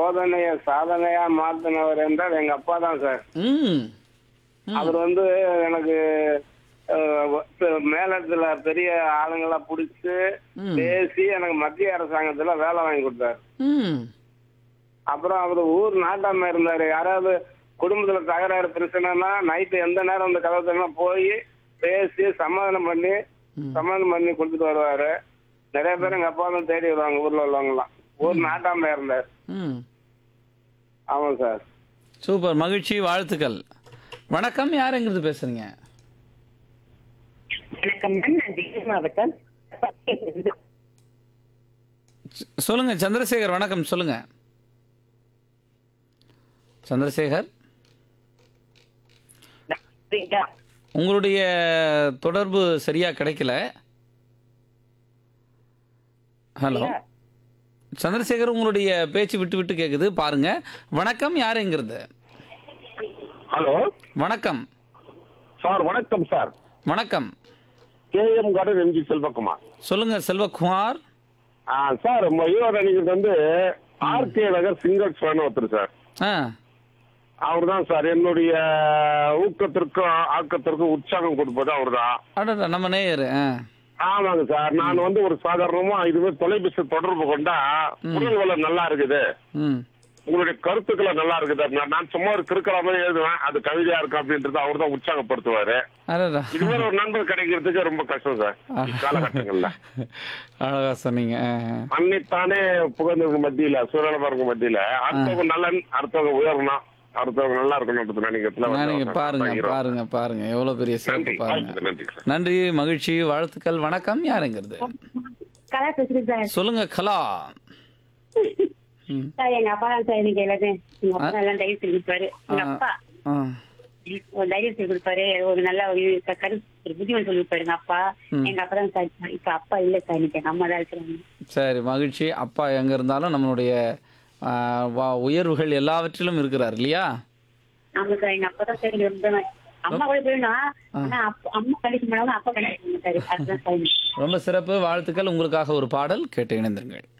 சோதனைய சாதனையா மாத்தினவர் என்றால் எங்க அப்பா தான் சார் ம் அவர் வந்து எனக்கு அஹ், வ- மேலத்துல பெரிய ஆளுங்களா புடிச்சு ம். பேசி எனக்கு மத்திய அரசாங்கத்துல வேலை வாங்கி கொடுத்தாரு ம் அப்புறம் அவர் ஊர் நாட்டாம இருந்தாரு யாராவது குடும்பத்துல தகராறு பிரச்சனைனா நைட்டு எந்த நேரம் அந்த கதவு போய் பேசி சமாதானம் பண்ணி சமாதானம் பண்ணி கொடுத்துட்டு வருவாரு நிறைய பேர் எங்க அப்பா தான் தேடி வருவாங்க ஊர்ல உள்ளவங்கலாம் ஊர் நாட்டாம இருந்தார் ம் ஆமாம் சார் சூப்பர் மகிழ்ச்சி வாழ்த்துக்கள் வணக்கம் யாருங்கிறது பேசுறீங்க வணக்கம் மேம் நான் திடீர் மாவட்டம் சொ- சொல்லுங்க சந்திரசேகர் வணக்கம் சொல்லுங்க சந்திரசேகர் உங்களுடைய தொடர்பு சரியா கிடைக்கல ஹலோ சந்திரசேகர் உங்களுடைய பேச்சு விட்டு விட்டு கேக்குது பாருங்க வணக்கம் யாருங்கிறது ஹலோ வணக்கம் சார் வணக்கம் சார் வணக்கம் K M garden MG Selvakumar சொல்லுங்க செல்வகுமார் ஆ, சார் நம்ம ஈரோடு அணிக்கு வந்து ஆர்கே நகர் சிங்கர்ஸ் ஃபேன் ஒருத்தர் சார் ஆ அவர் தான் சார் என்னுடைய ஊக்கத்திற்கும் ஆக்கத்திற்கும் உற்சாகம் கொடுப்பது அவர் தான் அடடா நம்ம நேயர் ஆ ஆமாங்க சார் நான் வந்து ஒரு சாதாரணமா இதுவே தொலைபேசி தொடர்பு கொண்டா உடல் வளம் நல்லா இருக்குது ம் உங்களுடைய கருத்துக்களை நல்லா இருக்குது நான் நான் சும்மா ஒரு கிறுக்கிற மாதிரி எழுதுவேன் அது கவிதையா இருக்கு அப்படின்றது அவர் தான் உற்சாகப்படுத்துவாரு அடடா இது மாதிரி ஒரு நண்பர் கிடைக்கிறதுக்கு ரொம்ப கஷ்டம் சார் காலகட்டங்கள்ல அழகா சொன்னீங்க ஆ, ஆ. அன்னைத்தானே புகழ்ந்தவங்க மத்தியில சூழலவருக்கு மத்தியில அடுத்தவங்க நலன் அடுத்தவங்க உயரணும் அடுத்தவங்க நல்லா இருக்கணும் நினைக்கிறதுல நான் வந்து நீங்க அவர் பாருங்க பகிர்றோம். பாருங்க பாருங்க எவ்வளவு பெரிய சிறப்பு நன்றி பாருங்க வாய்ப்புக்கு நன்றி சார் நன்றி மகிழ்ச்சி வாழ்த்துக்கள் வணக்கம் யாருங்கிறது கலா பேசுறேன் சார் சொல்லுங்க கலா ம். சார் எங்க அப்பா தான் சார் எனக்கு எல்லாத்தையும் எங்க அப்பா எல்லாம் தைரியம் சொல்லி கொடுப்பாரு எங்க அப்பா ஆ, ஒரு தைரியம் சொல்லி கொடுப்பாரு ஒரு நல்ல ஒரு க- கரு ஒரு புத்திமதி சொல்லி கொடுப்பாரு எங்க அப்பா எங்க அப்பா தான் சார் இப்ப அப்பா இல்ல சார் எனக்கு எங்க அம்மா தான் இருக்கிறாங்க சரி மகிழ்ச்சி அப்பா எங்க இருந்தாலும் நம்மளுடைய ஆ, வா- உயர்வுகள் எல்லாவற்றிலும் இருக்கிறார் இல்லையா ஆமா சார் எங்க அப்பா தான் சார் எனக்கு ரொம்ப அம்மா கூட போயிடணும் ஆனா அப்பா- அம்மா கண்டிஷன் பண்ணாலும் அப்பா கண்டிஷன் பண்ண சார் அதுதான் சார் ரொம்ப சிறப்பு வாழ்த்துக்கள் உங்களுக்காக ஒரு பாடல் கேட்டு இணைந்திருங்கள்